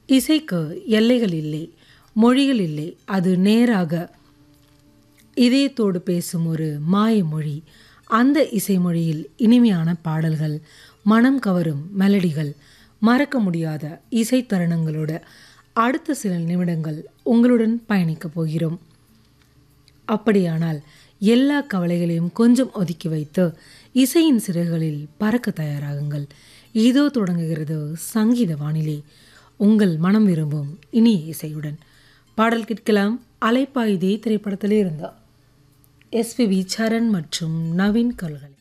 இசைக்கு எல்லைகள் இல்லை மொழிகள் இல்லை அது நேராக இதயத்தோடு பேசும் ஒரு மாய மொழி அந்த இசைமொழியில் இனிமையான பாடல்கள் மனம் கவரும் மெலடிகள் மறக்க முடியாத இசை தருணங்களோட அடுத்த சில நிமிடங்கள் உங்களுடன் பயணிக்கப் போகிறோம் அப்படியானால் எல்லா கவலைகளையும் கொஞ்சம் ஒதுக்கி வைத்து இசையின் சிறகுகளில் பறக்க தயாராகுங்கள் இதோ தொடங்குகிறது சங்கீத வானிலை உங்கள் மனம் விரும்பும் இனிய இசையுடன் பாடல் கேட்கலாம் அலைப்பாயுதே திரைப்படத்திலே இருந்தார் எஸ்பிபி சரண் மற்றும் நவீன் கல்கள்